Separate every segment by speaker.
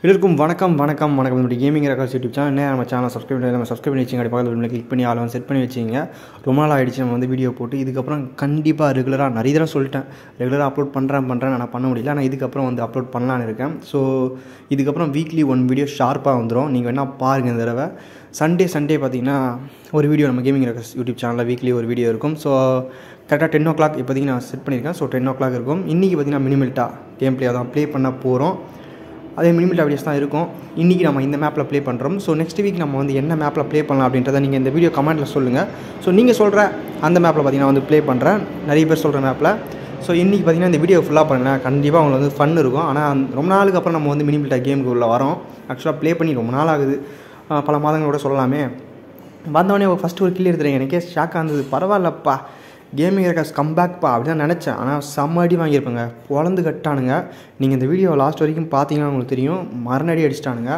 Speaker 1: எல்லாருக்கும் வணக்கம் வணக்கம் வணக்கம் நம்முடைய கேமிங் ரெக்கார்ட்ஸ் யூடியூப் சேனல் என்ன நம்ம சேனல் சப்ஸ்கிரைப் பண்ணி நம்ம சப்ஸ்கிரைப் பண்ணி வச்சுங்க பக்கத்தில் உள்ள கிளிக் பண்ணி ஆளும் செட் பண்ணி வச்சிங்க ரொம்ப நாள் ஆகிடுச்சு நம்ம வந்து வீடியோ போட்டு இதுக்கப்புறம் கண்டிப்பாக ரெகுலராக நிறைய தடவை சொல்லிட்டேன் ரெகுலராக அப்லோட் பண்ணுறேன் பண்ணுறேன் நான் பண்ண முடியல ஆனால் இதுக்கப்புறம் வந்து அப்லோட் பண்ணலான்னு இருக்கேன் ஸோ இதுக்கப்புறம் வீக்லி ஒன் வீடியோ ஷார்ப்பாக வந்துடும் நீங்கள் வேணால் பாருங்கள் இந்த தடவை சண்டே சண்டே பார்த்தீங்கன்னா ஒரு வீடியோ நம்ம கேமிங் ரெக்கார்ட்ஸ் யூடியூப் சேனலில் வீக்லி ஒரு வீடியோ இருக்கும் ஸோ கரெக்டாக டென் ஓ கிளாக் இப்போதைக்கு நான் செட் பண்ணியிருக்கேன் ஸோ டென் ஓ கிளாக் இருக்கும் இன்றைக்கி பார்த்தீங்கன்னா மினிமில்ட்டா கேம் ப்ளே தான் ப்ளே பண்ண போகிறோம் அதே மினிமில்ட்டா வீடியோஸ் தான் இருக்கும் இன்றைக்கி நம்ம இந்த மேப்பில் ப்ளே பண்ணுறோம் ஸோ நெக்ஸ்ட் வீக் நம்ம வந்து என்ன மேப்பில் ப்ளே பண்ணலாம் அப்படின்றத நீங்கள் இந்த வீடியோ கமெண்ட்டில் சொல்லுங்கள் ஸோ நீங்கள் சொல்கிற அந்த மேப்பில் பார்த்தீங்கன்னா வந்து ப்ளே பண்ணுறேன் நிறைய பேர் சொல்கிற மேப்பில் ஸோ இன்றைக்கி பார்த்தீங்கன்னா இந்த வீடியோ ஃபுல்லாக பண்ணல கண்டிப்பாக உங்களுக்கு வந்து ஃபன் இருக்கும் ஆனால் ரொம்ப நாளுக்கு அப்புறம் நம்ம வந்து மினிமில்ட்டா கேமுக்கு உள்ள வரோம் ஆக்சுவலாக ப்ளே பண்ணி ரொம்ப நாள் ஆகுது ஆஹ் பல மாதங்களோட சொல்லலாமே வந்தவொடனே ஃபஸ்ட்டு ஒரு கில்லி எடுத்துறேன் எனக்கே ஷாக்காக இருந்தது பரவாயில்லப்பா கேமிங் ரெக்கார்ட்ஸ் கம்பேக்ப்பா அப்படி தான் நினச்சேன் ஆனால் செம்ம அடி வாங்கியிருப்பேங்க பொழந்து கட்டானுங்க நீங்கள் இந்த வீடியோ லாஸ்ட் வரைக்கும் பார்த்தீங்கன்னா உங்களுக்கு தெரியும் மரணடி அடிச்சிட்டானுங்க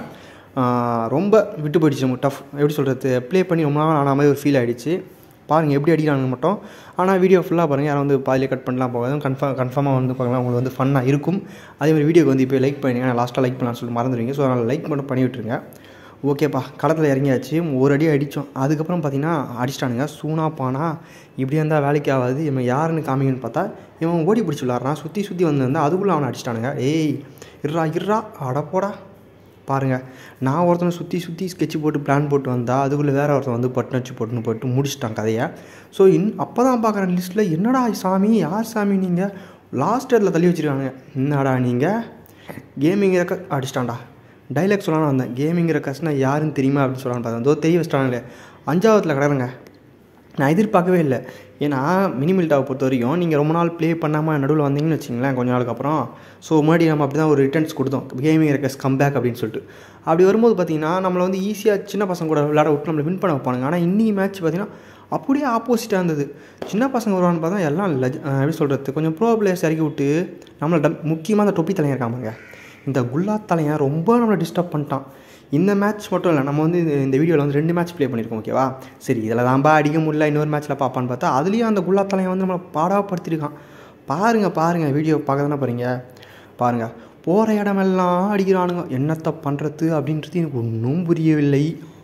Speaker 1: ஆஹ் ரொம்ப விட்டு போயிடுச்சு நம்ம டஃப் எப்படி சொல்கிறது ப்ளே பண்ணி ரொம்ப நாள் ஆன மாதிரி ஒரு ஃபீல் ஆகிடுச்சு பாருங்கள் எப்படி அடிக்கிறாங்க மட்டும் ஆனால் வீடியோ ஃபுல்லாக பாருங்கள் யாரும் வந்து பாதிலே கட் பண்ணலாம் போகாது கன்ஃபார்ம் கன்ஃபார்மாக வந்து பார்க்கலாம் உங்களுக்கு வந்து ஃபன்னாக இருக்கும் அதே மாதிரி வீடியோக்கு வந்து இப்போ லைக் பண்ணுங்க நான் லாஸ்ட்டாக லைக் பண்ணலாம்னு சொல்லி மறந்துடுவீங்க ஸோ அதனால் லைக் மட்டும் பண்ணி விட்டுருங்க ஓகேப்பா களத்தில் இறங்கியாச்சு ஒரு அடி அடித்தோம் அதுக்கப்புறம் பார்த்தீங்கன்னா அடிச்சிட்டானுங்க சூனா பானா இப்படி இருந்தால் வேலைக்கு ஆகாது இவன் யாருன்னு காமிங்கன்னு பார்த்தா இவன் ஓடி பிடிச்சி விளாட்றான் சுற்றி சுற்றி வந்து அதுக்குள்ளே அவனை அடிச்சிட்டானுங்க ஏய் இர்ரா இர்ரா அடப்போடா பாருங்கள் நான் ஒருத்தனை சுற்றி சுற்றி ஸ்கெட்ச் போட்டு பிளான் போட்டு வந்தால் அதுக்குள்ளே வேற ஒருத்தன் வந்து பட்டு வச்சு போட்டுன்னு போட்டு முடிச்சிட்டான் கதையை ஸோ இன் அப்போ தான் பார்க்குறேன் லிஸ்ட்டில் என்னடா சாமி யார் சாமி நீங்கள் லாஸ்ட் இயரில் தள்ளி வச்சுருக்காங்க என்னடா நீங்கள் கேமிங் ரெக்க அடிச்சிட்டான்டா டைலாக் சொல்லலாம்னு வந்தேன் கேமிங் ரெக்கர்ஸ்னா யாருன்னு தெரியுமா அப்படின்னு சொல்லலாம்னு பார்த்தேன் அதோ தெரிய வச்சிட்டாங்களே அஞ்சாவதுல கிடக்குறேங்க நான் எதிர்பார்க்கவே இல்லை ஏன்னா மினிமில்ட்டாவை பொறுத்த வரைக்கும் நீங்கள் ரொம்ப நாள் ப்ளே பண்ணாமல் நடுவில் வந்தீங்கன்னு வச்சிங்களேன் கொஞ்ச நாளுக்கு அப்புறம் ஸோ முன்னாடி நம்ம அப்படி தான் ஒரு ரிட்டர்ன்ஸ் கொடுத்தோம் கேமிங் ரெக்கர்ஸ் கம்பேக் அப்படின்னு சொல்லிட்டு அப்படி வரும்போது பார்த்தீங்கன்னா நம்மளை வந்து ஈஸியாக சின்ன பசங்க கூட விளையாட விட்டு நம்மளை வின் பண்ண வைப்பானுங்க ஆனால் இன்னி மேட்ச் பார்த்தீங்கன்னா அப்படியே ஆப்போசிட்டாக இருந்தது சின்ன பசங்க வருவான்னு பார்த்தா எல்லாம் லஜ் எப்படி சொல்கிறது கொஞ்சம் ப்ரோ பிளேயர்ஸ் இறக்கி விட்டு நம்மளை டம் முக்கியமாக அந்த தொப்பி தலையன் இருக்காமங்க இந்த குல்லா தலையன் ரொம்ப நம்மளை டிஸ்டர்ப் பண்ணிட்டான் இந்த மேட்ச் மட்டும் இல்லை நம்ம வந்து இந்த- இந்த வீடியோவில் வந்து ரெண்டு மேட்ச் ப்ளே பண்ணியிருக்கோம் ஓகேவா சரி இதில் தான்பா அடிக்க முடியல இன்னொரு மேட்ச்சில் பார்ப்பான்னு பார்த்தா அதுலேயும் அந்த குல்லா தலையன் வந்து நம்மளை பாடாப்படுத்திருக்கான் பாருங்கள் பாருங்கள் வீடியோ பார்க்க தானே போகிறீங்க பாருங்கள் போகிற இடமெல்லாம் அடிக்கிறானுங்க என்னத்தை பண்ணுறது அப்படின்றது எனக்கு ஒன்றும் புரியவில்லை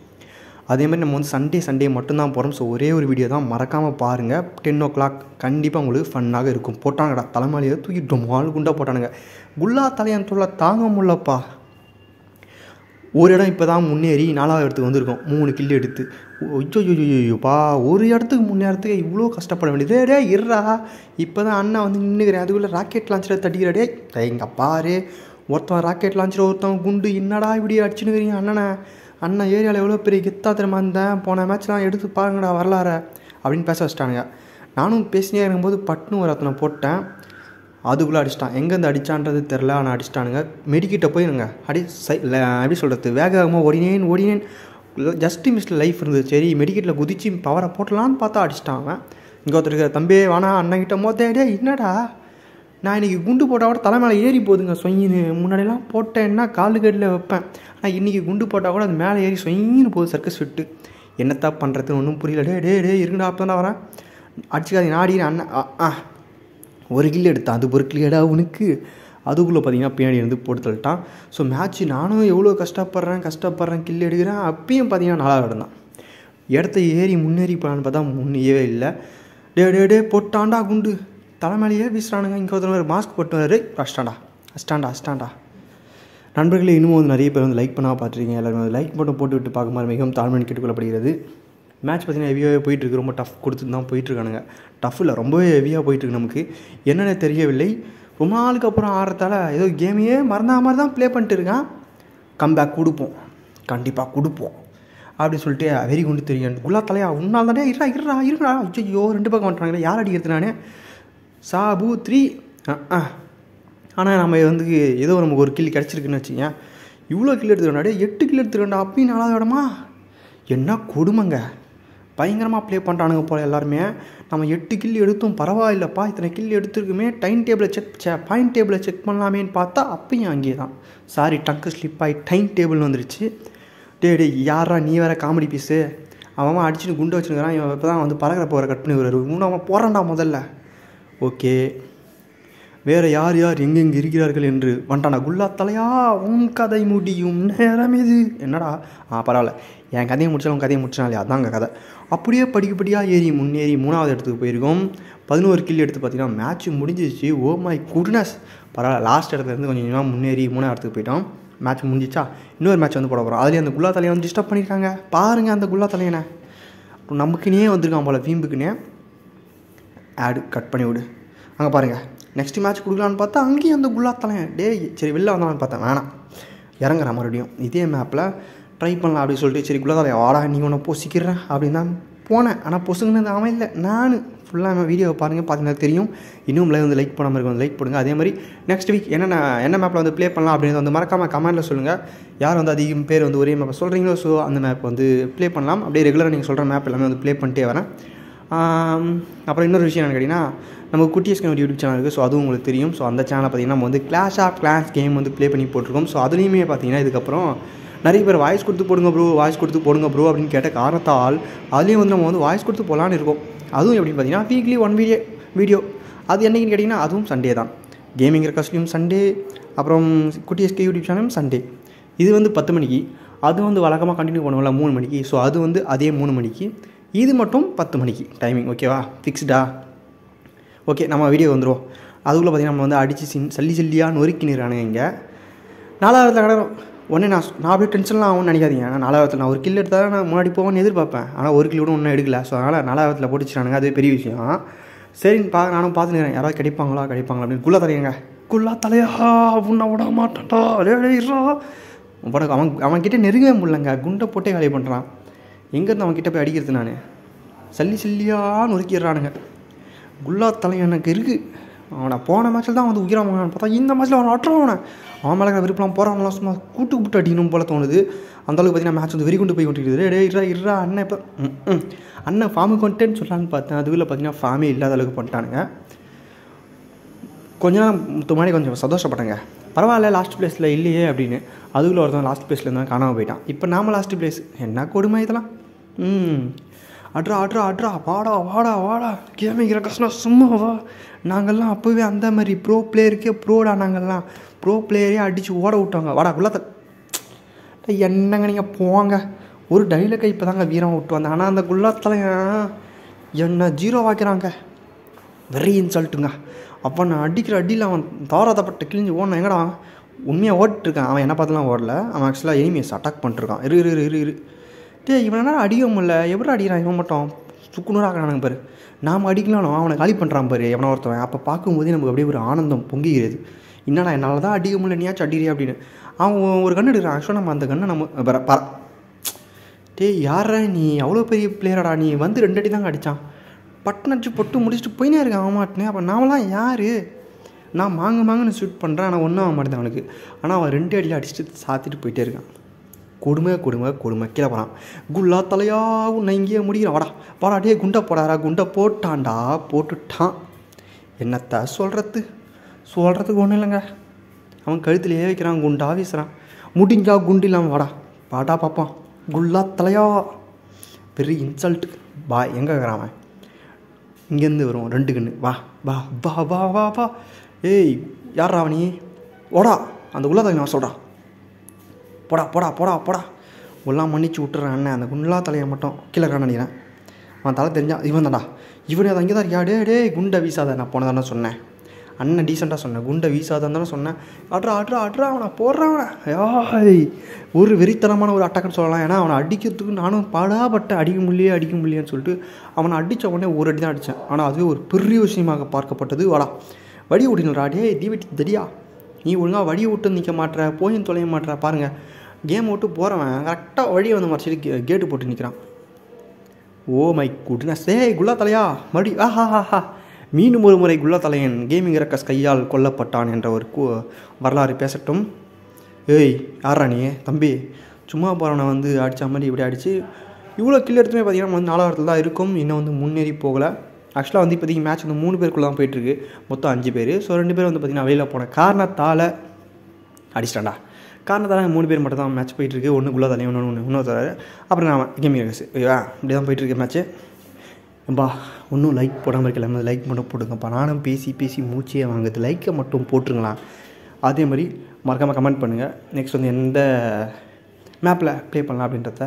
Speaker 1: அதே மாதிரி நம்ம வந்து சண்டே சண்டே மட்டும்தான் போகிறோம் ஸோ ஒரே ஒரு வீடியோ தான் மறக்காமல் பாருங்கள் டென் ஓ கிளாக் கண்டிப்பாக உங்களுக்கு ஃபன்னாக இருக்கும் போட்டாங்கடா தலைமாலியை தூக்கி டொம்மால் குண்டா போட்டானுங்க குல்லா தலையான் தொல்லை தாங்க முடியலப்பா ஒரு இடம் இப்போ தான் முன்னேறி நாலாவது இடத்துக்கு வந்திருக்கோம் மூணு கில்லு எடுத்து ஐயோயோயோப்பா ஒரு இடத்துக்கு முன்னேறத்துக்கு இவ்வளோ கஷ்டப்பட வேண்டியது டே இருறா இப்போ தான் அண்ணன் வந்து நின்றுக்கிறேன் அதுக்குள்ளே ராக்கெட் லான்ச்சர் தட்டிக்கிறடே எங்க பாரு ஒருத்தன் ராக்கெட் லான்ச்சர் ஒருத்தன் குண்டு என்னடா இப்படி அடிச்சுன்னுக்கிறீங்க அண்ணனை அண்ணன் ஏரியாவில் எவ்வளோ பெரிய கெத்தா தெரியுமா இருந்தேன் போன மேட்ச்லாம் எடுத்து பாருங்கடா வரலாற அப்படின்னு பேச வச்சிட்டானுங்க நானும் பேசினே இருக்கும்போது பட்டுன்னு ஒரு ஒருத்தனை போட்டேன் அதுக்குள்ளே அடிச்சிட்டான் எங்கேருந்து அடிச்சான்றது தெரில ஆனால் அடிச்சிட்டானுங்க மெடிக்கிட்ட போயிருங்க அடி சை ல- எப்படி சொல்கிறது வேக வேகமாக ஓடினேன் ஓடினேன் ஜஸ்ட்டு மிஸ்டில் லைஃப் இருந்தது சரி மெடிக்கெட்டில் குதிச்சு பவரை போட்டலான்னு பார்த்தா அடிச்சிட்டான் அவன் இங்கே ஒருத்தர் இருக்கார் தம்பி வேணா அண்ணன்கிட்ட மோத்தே டே என்னடா நான் இன்றைக்கி குண்டு போட்டால் கூட தலை மேலே ஏறி போகுதுங்க சொயின்னு முன்னாடியெல்லாம் போட்டேன்னா காலு கடியில் வைப்பேன் ஆனால் இன்றைக்கி குண்டு போட்டால் கூட அது மேலே ஏறி சொயின்னு போகுது சர்க்கஸ் விட்டு என்னத்தா பண்ணுறதுன்னு ஒன்றும் புரியல டே டே டே இருக்குடா அப்போ தான் வரேன் அடிச்சுக்காதீங்க நான் அடிக்கிறேன் அண்ணன் ஆ ஆ ஒரு கில் எடுத்தான் அது ஒரு கிளியடா உனக்கு அதுக்குள்ளே பார்த்தீங்கன்னா பின்னாடி இருந்து போட்டு தள்ளிட்டான் ஸோ மேட்ச்சு நானும் எவ்வளோ கஷ்டப்படுறேன் கஷ்டப்படுறேன் கில் எடுக்கிறேன் அப்பயும் பார்த்தீங்கன்னா நாலாவது இடம் தான் இடத்த ஏறி முன்னேறி போனான்னு பார்த்தா முன்னேயே இல்லை டே டே டே போட்டான்டா குண்டு தலைமையிலேயே வீசுறானுங்க இங்கே ஒருத்தர் மாஸ்க் போட்டு வராரு அஸ்டாண்டா அஸ்டாண்டா அஸ்டாண்டா நண்பர்களே இன்னும் வந்து நிறைய பேர் வந்து லைக் பண்ணால் பார்த்துருக்கீங்க எல்லாரும் வந்து லைக் மட்டும் போட்டு விட்டு பார்க்கும்போது மிகவும் தாழ்மையின் கேட்டுக்கொள்ளப்படுகிறது மேட்ச் பார்த்தீங்கன்னா ஹெவியாகவே போயிட்டுருக்கு ரொம்ப டஃப் கொடுத்து தான் போயிட்டுருக்கானுங்க டஃப் இல்லை ரொம்பவே ஹெவியாக போயிட்டுருக்கு நமக்கு என்னென்ன தெரியவில்லை ரொம்ப நாளுக்கு அப்புறம் ஆடுறதால ஏதோ கேமையே மறந்தா மாதிரி தான் ப்ளே பண்ணிட்டு இருக்கான் கம்பேக் கொடுப்போம் கண்டிப்பாக கொடுப்போம் அப்படி சொல்லிட்டு வெறி கொண்டு தெரியும் குல்லா தலையா உன்னால் தானே இருடா இருடா இருடா ஐயோ ரெண்டு பக்கம் வந்துட்டாங்களே யார் அடிக்கிறது நானே சாபு த்ரீ ஆ ஆனால் நம்ம வந்து ஏதோ நமக்கு ஒரு கில் கிடச்சிருக்குன்னு வச்சுங்க இவ்வளோ கில் எடுத்துக்கண்டா எட்டு கில் எடுத்துக்கண்டா அப்பயும் நாலாவது இடமா என்ன கொடுமைங்க பயங்கரமாக ப்ளே பண்ணுறானுங்க போல் எல்லாருமே நம்ம எட்டு கில் எடுத்தும் பரவாயில்லப்பா இத்தனை கில் எடுத்துருக்குமே டைம் டேபிளை செக் சே பாயிண்ட் டேபிளை செக் பண்ணலாமேன்னு பார்த்தா அப்பயும் அங்கேயே தான் சாரி டங்கு ஸ்லிப் ஆகி டைம் டேபிள் வந்துருச்சு டே டே யாரா நீ வேற காமெடி பீஸு அவன் அவன் அடிச்சுட்டு குண்டு வச்சுருக்கிறான் இவன் இப்போ தான் வந்து பறக்கிற போகிற கட் பண்ணி வருவார் இன்னும் அவன் போகிறான்டா முதல்ல ஓகே வேறு யார் யார் எங்கெங்கே இருக்கிறார்கள் என்று வண்டானா குல்லா தலையா உன் கதை முடியும் நேரம் இது என்னடா ஆ பரவாயில்ல என் கதையை முடிச்சாலும் உன் கதையை முடிச்சாலே அதாங்க கதை அப்படியே படிக்கப்படியாக ஏறி முன்னேறி மூணாவது இடத்துக்கு போயிருக்கோம் பதினோரு கில் எடுத்து பார்த்தீங்கன்னா மேட்ச் முடிஞ்சிச்சு ஓ மை குட்னஸ் பரவாயில்ல லாஸ்ட் இடத்துல இருந்து கொஞ்சம் கொஞ்சமாக முன்னேறி மூணாவது இடத்துக்கு போயிட்டோம் மேட்ச் முடிஞ்சிச்சா இன்னொரு மேட்ச் வந்து போட போகிறோம் அதுலேயே அந்த குல்லா தலையை வந்து டிஸ்டர்ப் பண்ணியிருக்காங்க பாருங்கள் அந்த குல்லா தலையனை நமக்குனே வந்திருக்கான் போல் வீம்புக்குனே ஆடு கட் பண்ணி விடு அங்கே பாருங்கள் நெக்ஸ்ட் மேட்ச் கொடுக்கலான்னு பார்த்தா அங்கேயும் அந்த குல்லா தலையன் டேய் சரி வெளில வந்தான்னு பார்த்தேன் வேணாம் இறங்குறேன் மறுபடியும் இதே மேப்பில் ட்ரை பண்ணலாம் அப்படின்னு சொல்லிட்டு சரி குல்லா தலையா வாடா நீ ஒன்று பொசிக்கிறேன் அப்படின்னு தான் போனேன் ஆனால் பொசுங்கினது அவன் இல்லை நான் ஃபுல்லாக வீடியோவை பாருங்கள் பார்த்தீங்கன்னா தெரியும் இன்னும் லைவ் வந்து லைக் பண்ணாமல் இருக்கும் லைக் பண்ணுங்க அதே மாதிரி நெக்ஸ்ட் வீக் என்னென்ன என்ன மேப்பில் வந்து ப்ளே பண்ணலாம் அப்படின்னு வந்து மறக்காமல் கமெண்ட்டில் சொல்லுங்கள் யார் வந்து அதிகம் பேர் வந்து ஒரே மேப்பை சொல்கிறீங்களோ ஸோ அந்த மேப் வந்து ப்ளே பண்ணலாம் அப்படியே ரெகுலராக நீங்கள் சொல்கிற மேப் எல்லாமே வந்து ப்ளே பண்ணிட்டே வரேன் ஆம், அப்புறம் இன்னொரு விஷயம் என்ன கேட்டிங்கன்னா நம்ம குட்டியஸ்க்கு ஒரு யூடியூப் சேனல் இருக்குது ஸோ அதுவும் உங்களுக்கு தெரியும் ஸோ அந்த சேனலை பார்த்தீங்கன்னா நம்ம வந்து கிளாஷ் ஆஃப் கிளாஸ் கேம் வந்து ப்ளே பண்ணி போட்டிருக்கோம் ஸோ அதுலேயுமே பார்த்தீங்கன்னா இதுக்கப்புறம் நிறைய பேர் வாய்ஸ் கொடுத்து போடுங்க ப்ரோ வாய்ஸ் கொடுத்து போடுங்க ப்ரோ அப்படின்னு கேட்ட காரணத்தால் அதுலேயும் வந்து நம்ம வந்து வாய்ஸ் கொடுத்து போகலான்னு இருக்கோம் அதுவும் எப்படின்னு பார்த்தீங்கன்னா வீக்லி ஒன் வீடியோ வீடியோ அது என்னைக்குன்னு கேட்டிங்கன்னா அதுவும் சண்டே தான் கேமிங் ரெக்காஸ்ட்லையும் சண்டே அப்புறம் குட்டிஎஸ்கே யூடியூப் சேனலும் சண்டே இது வந்து பத்து மணிக்கு அது வந்து வழக்கமாக கண்டினியூ பண்ணுவோம்ல மூணு மணிக்கு ஸோ அது வந்து அதே மூணு மணிக்கு இது மட்டும் பத்து மணிக்கு டைமிங் ஓகேவா ஃபிக்ஸ்டா ஓகே நம்ம வீடியோ வந்துடுவோம் அதுக்குள்ளே பார்த்தீங்கன்னா நம்ம வந்து அடித்து சின் சல்லி சல்லியாக நொறுக்கி நிறானுங்க இங்கே நாலாயிரத்தில் கிடக்கும் உடனே நான் சொ- நான் அப்படியே டென்ஷன்லாம் ஆகும்னு நினைக்காதீங்க நான் நாலாயிரத்தில் நான் ஒரு கில் எடுத்தால் நான் முன்னாடி போவேன்னு எதிர்பார்ப்பேன் ஆனால் ஒரு கில் கூட ஒன்றும் எடுக்கல ஸோ அதனால் நாலாயிரத்தில் போட்டுச்சுறானுங்க அது பெரிய விஷயம் சரின்னு பா நானும் பார்த்துக்கிறேன் யாராவது கிடைப்பாங்களா கிடைப்பாங்களா அப்படின்னு குள்ளா தலையங்க குள்ளா தலையா உன்னை விட மாட்டான்டா லேடா உனக்கு அவன் அவன்கிட்ட நெருங்கவே முடியலங்க குண்டை போட்டே வேலையை பண்ணுறான் எங்கேருந்து அவன்கிட்ட போய் அடிக்கிறது நான் சல்லி சல்லியாக நொறுக்கிடுறானுங்க குல்லா தலை எனக்கு இருக்குது அவனை போன மேட்ச்சில் தான் வந்து உயிராக வாங்கினான்னு பார்த்தா இந்த மேட்ச்சில் அவனை அட்டுறான் அவனை அவன் மேலே இருக்கிற விருப்பம் போகிறவங்களாம் சும்மா கூட்டு கூட்டு அடிக்கணும் போல தோணுது அந்த அளவுக்கு பார்த்தீங்கன்னா மேட்ச் வந்து வெறி கொண்டு போய் கொண்டிருக்குது டே இருறா இருறா அண்ணன் இப்போ ம், ம். அண்ணன் ஃபார்முக்கு வந்துட்டேன்னு சொல்லலான்னு பார்த்தேன் அதுக்குள்ளே பார்த்தீங்கன்னா ஃபார்மே இல்லாத அளவுக்கு பண்ணிட்டானுங்க கொஞ்ச நேரம் முன்னாடி கொஞ்சம் சந்தோஷப்பட்டேங்க பரவாயில்ல லாஸ்ட் பிளேஸில் இல்லையே அப்படின்னு அதுக்குள்ள ஒருத்தன் லாஸ்ட் பிளேஸில் இருந்தால் காணாமல் போயிட்டான் இப்போ நாம லாஸ்ட் பிளேஸ் என்ன கொடுமை இதெல்லாம் ம் அட்ரா அட்ரா அட்ரா வாடா வாடா வாடா கேமிங்கிற கஷ்டம் சும்மா வா நாங்கள்லாம் அப்போவே அந்த மாதிரி ப்ரோ பிளேயருக்கே ப்ரோடா நாங்கள்லாம் ப்ரோ பிளேயரே அடித்து ஓட விட்டாங்க வாடா குள்ளத்த டேய், என்னங்க நீங்கள் போங்க ஒரு டைலக்கை இப்போ தாங்க வீரம் விட்டு வந்தேன் ஆனால் அந்த குள்ளத்தில் என்ன ஜீரோ வாக்கிறாங்க வெரி இன்சல்ட்டுங்க அப்போ நான் அடிக்கிற அடியில் அவன் தாராதப்பட்ட கிழிஞ்சு ஓடணும் எங்கடா அவன்? உண்மையாக ஓடிட்டுருக்கான் அவன் என்ன பார்த்துலாம் ஓடல அவன் ஆக்சுவலாக எனிமியஸ் அட்டாக் பண்ணிட்டுருக்கான் இரு இரு இரு இரு இரு டே இவன் என்ன அடிக்க முடியல எப்படி அடிக்கிறான் இவன் மட்டும் சுக்குநூறாகிறானுங்க பாரு நாம் அடிக்கலாம் அவனை காலி பண்ணுறான் பாரு எவனோ ஒருத்தவன் அப்போ பார்க்கும்போதே நமக்கு அப்படியே ஒரு ஆனந்தம் பொங்குகிறது என்னடா என்னால் தான் அடிக்க முடியல நீயாச்சும் அடிக்கிறியா அப்படின்னு அவன் ஒரு கண்ணு எடுக்கிறான் ஆக்சுவலாக நம்ம அந்த கண்ணை நம்ம பர பர டேய் யாரா நீ அவ்வளோ பெரிய பிளேயரடா நீ வந்து ரெண்டு அடி தாங்க அடித்தான் பட்டன் அடிச்சு பொட்டு முடிச்சுட்டு போயினே இருக்கான் அவன் மாட்டினே அப்போ நாமெல்லாம் யார் நான் மாங்க மாங்கன்னு ஷூட் பண்ணுறேன் ஆனால் ஒன்றும் ஆக மாட்டேன் அவனுக்கு ஆனால் அவன் ரெண்டு அடியில் அடிச்சுட்டு சாத்திட்டு போயிட்டே இருக்கான் கொடுமை கொடுமை கொடுமை கீழே போகிறான் குல்லா தலையா உன்னை இங்கேயே முடிக்கிறான் வாடா வாடா டே குண்டை போடாரா குண்டை போட்டான்டா போட்டுட்டான் என்னத்த சொல்கிறது சொல்கிறதுக்கு ஒன்றும் இல்லைங்க அவன் கழுத்துலையே வைக்கிறான் குண்டா வீசுகிறான் முடிஞ்சா குண்டு இல்லாமல் வாடா வாடா பார்ப்பான் குல்லா தலையா பெரிய இன்சல்ட் பா எங்கே இருக்கிறான் அவன் இங்கேருந்து வரும் ரெண்டு கண்ணு வா வா வா வா வா வா ஏய் யாரா அவனி ஓடா அந்த உள்ளதை நான் சொல்கிறான் போடா போடா போடா போடா எல்லாம் மன்னிச்சு விட்டுறேன் அண்ணன் அந்த குண்டலா தலையை மட்டும் கீழே இருக்கான்னு நினைக்கிறேன் அவன் தலை தெரிஞ்சான் இவன் தான்டா இவனே அது அங்கே தான் இருக்கியா டே டே குண்டை வீசாத நான் போன தானே சொன்னேன் அண்ணன் டீசெண்டாக சொன்னேன் குண்டை வீசாதன்னு தானே சொன்னேன் அட்ரா அட்ரா அட்ரா அவனை போடுறான் யாய் ஒரு வெறித்தனமான ஒரு அட்டாக்குன்னு சொல்லலாம் ஏன்னா அவனை அடிக்கிறதுக்கு நானும் பாடாப்பட்ட அடிக்க முடியலையே அடிக்க முடியலையேன்னு சொல்லிட்டு அவனை அடித்த உடனே ஒரு அடி தான் அடித்தேன் ஆனால் அதுவே ஒரு பெரிய விஷயமாக பார்க்கப்பட்டது வாடா வடி விட்டினுடா டே தீவெட்டி தடியா நீ ஒழுங்காக வழியை விட்டு நிற்க மாட்ற போயும் தொலைய மாட்ற பாருங்கள் கேம் விட்டு போகிறவன் கரெக்டாக வழியை வந்து மறைச்சிட்டு கே கேட்டு போட்டு நிற்கிறான் ஓ மை குட்னஸ் ஏய் குல்லா தலையா மறுபடி ஆஹா ஹா ஹா மீண்டும் ஒரு முறை குல்லா தலையன் கேமிங் ரக்கஸ் கையால் கொல்லப்பட்டான் என்ற ஒரு கு வரலாறு பேசட்டும் ஏய் யாரா நீ தம்பி சும்மா போகிறவனை வந்து அடித்த மாதிரி இப்படி அடித்து இவ்வளோ கில் எடுத்துமே பார்த்தீங்கன்னா நம்ம வந்து நாலாயிரத்தில் தான் இருக்கும் இன்னும் வந்து முன்னேறி போகலை ஆக்சுவலாக வந்து இப்போதைக்கு மேட்ச் வந்து மூணு பேருக்குள்ள தான் போயிட்டுருக்கு மொத்தம் அஞ்சு பேர் ஸோ ரெண்டு பேர் வந்து பார்த்திங்கன்னா வெளியில் போன காரணத்தால் அடிச்சிட்டான்டா காரணத்தால் மூணு பேர் மட்டும் தான் மேட்ச் போயிட்டுருக்கு ஒன்று குள்ளா தலையும் ஒன்று ஒன்று இன்னொருத்தர் அப்புறம் நான் கேமிங் ரகஸ் ஓகேவா இப்படி தான் போயிட்டுருக்கு மேட்ச்சு ஏம்பா ஒன்றும் லைக் போடாமல் இருக்கல லைக் மட்டும் போட்டுங்கப்பா நானும் பேசி பேசி மூச்சே வாங்குது லைக்கை மட்டும் போட்டுருங்களா அதே மாதிரி மறக்காமல் கமெண்ட் பண்ணுங்கள் நெக்ஸ்ட் வந்து எந்த மேப்பில் ப்ளே பண்ணலாம் அப்படின்றத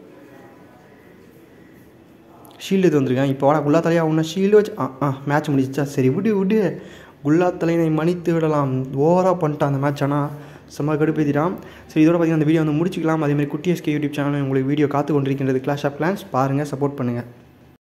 Speaker 1: ஷீல்டு இது வந்திருக்கேன் இப்போ வாடா குல்லா தலையா உன்ன ஷீல்டு வச்சு ஆ ஆ மேட்ச் முடிச்சிச்சா சரி விடு விடு குல்லா தலையினை மன்னித்து விடலாம் ஓவராக பண்ணிட்டான் அந்த மேட்ச் ஆனால் செம்ம கடுப்பேத்திட்டான் சரி இதோட பார்த்தீங்கன்னா அந்த வீடியோ வந்து முடிச்சிக்கலாம் அதேமாதிரி குட்டி எஸ்கே யூடியூப் சேனல் உங்களுக்கு வீடியோ காத்து கொண்டிருக்கின்றது கிளாஷ் ஆஃப் கிளான்ஸ் பாருங்கள் சப்போர்ட் பண்ணுங்கள்